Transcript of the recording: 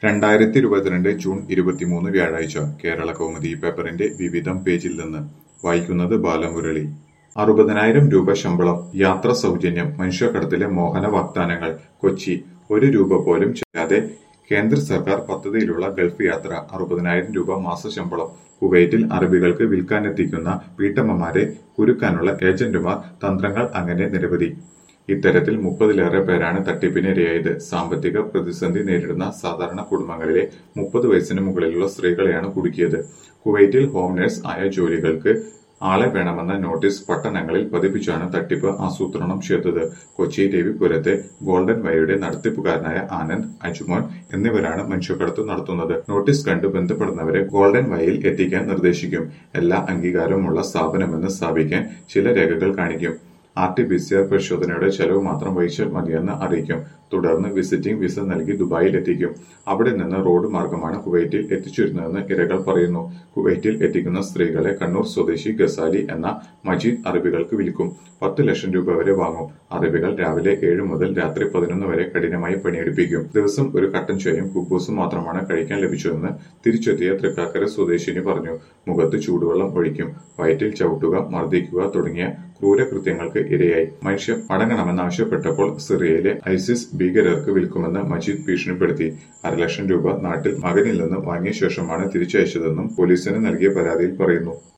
രണ്ടായിരത്തി ഇരുപത്തിരണ്ട് ജൂൺ ഇരുപത്തിമൂന്ന് വ്യാഴാഴ്ച കേരള കൗമുദി പേപ്പറിന്റെ വിവിധം പേജിൽ നിന്ന് വായിക്കുന്നത് ബാലമുരളി അറുപതിനായിരം രൂപ ശമ്പളം യാത്ര സൗജന്യം മനുഷ്യക്കടത്തിലെ മോഹന വാഗ്ദാനങ്ങൾ കൊച്ചി ഒരു രൂപ പോലും ചെയ്യാതെ കേന്ദ്ര സർക്കാർ പദ്ധതിയിലുള്ള ഗൾഫ് യാത്ര അറുപതിനായിരം രൂപ മാസശമ്പളം കുവൈറ്റിൽ അറബികൾക്ക് വിൽക്കാനെത്തിക്കുന്ന വീട്ടമ്മമാരെ കുരുക്കാനുള്ള ഏജന്റുമാർ തന്ത്രങ്ങൾ അങ്ങനെ നിരവധി ഇത്തരത്തിൽ മുപ്പതിലേറെ പേരാണ് തട്ടിപ്പിനിരയായത് സാമ്പത്തിക പ്രതിസന്ധി നേരിടുന്ന സാധാരണ കുടുംബങ്ങളിലെ മുപ്പത് വയസ്സിന് മുകളിലുള്ള സ്ത്രീകളെയാണ് കുടുക്കിയത് കുവൈറ്റിൽ ഹോം നഴ്സ് ആയ ജോലികൾക്ക് ആളെ വേണമെന്ന നോട്ടീസ് പട്ടണങ്ങളിൽ പതിപ്പിച്ചാണ് തട്ടിപ്പ് ആസൂത്രണം ചെയ്തത് കൊച്ചി രവിപുരത്തെ ഗോൾഡൻ വയയുടെ നടത്തിപ്പുകാരനായ ആനന്ദ് അജുമോൻ എന്നിവരാണ് മനുഷ്യക്കടത്ത് നടത്തുന്നത് നോട്ടീസ് കണ്ട് ബന്ധപ്പെടുന്നവരെ ഗോൾഡൻ വയയിൽ എത്തിക്കാൻ നിർദ്ദേശിക്കും എല്ലാ അംഗീകാരവുമുള്ള സ്ഥാപനമെന്ന് സ്ഥാപിക്കാൻ ചില രേഖകൾ കാണിക്കും R T P C R പരിശോധനയുടെ ചെലവ് മാത്രം വഹിച്ചാൽ മതിയെന്ന് അറിയിക്കും തുടർന്ന് വിസിറ്റിംഗ് വിസ നൽകി ദുബായിൽ എത്തിക്കും അവിടെ നിന്ന് റോഡ് മാർഗമാണ് കുവൈറ്റിൽ എത്തിച്ചിരുന്നതെന്ന് ഇരകൾ പറയുന്നു കുവൈറ്റിൽ എത്തിക്കുന്ന സ്ത്രീകളെ കണ്ണൂർ സ്വദേശി ഗസാലി എന്ന മജീദ് അറബികൾക്ക് വിൽക്കും പത്ത് ലക്ഷം രൂപ വരെ വാങ്ങും അറബികൾ രാവിലെ ഏഴ് മുതൽ രാത്രി പതിനൊന്ന് വരെ കഠിനമായി പണിയെടുപ്പിക്കും ദിവസം ഒരു കട്ടൻ ചായയും കുബൂസും മാത്രമാണ് കഴിക്കാൻ ലഭിച്ചതെന്ന് തിരിച്ചെത്തിയ തൃക്കാക്കര സ്വദേശിനി പറഞ്ഞു മുഖത്ത് ചൂടുവെള്ളം ഒഴിക്കും വയറ്റിൽ ചവിട്ടുക മർദ്ദിക്കുക തുടങ്ങിയ ക്രൂരകൃത്യങ്ങൾക്ക് ഇരയായി മനുഷ്യ മടങ്ങണമെന്നാവശ്യപ്പെട്ടപ്പോൾ സിറിയയിലെ ഐസിസ് ഭീകരർക്ക് വിൽക്കുമെന്ന് മജീദ് ഭീഷണിപ്പെടുത്തി അരലക്ഷം രൂപ നാട്ടിൽ മകനിൽ നിന്ന് വാങ്ങിയ ശേഷമാണ് തിരിച്ചയച്ചതെന്നും പോലീസിന് നൽകിയ പരാതിയിൽ പറയുന്നു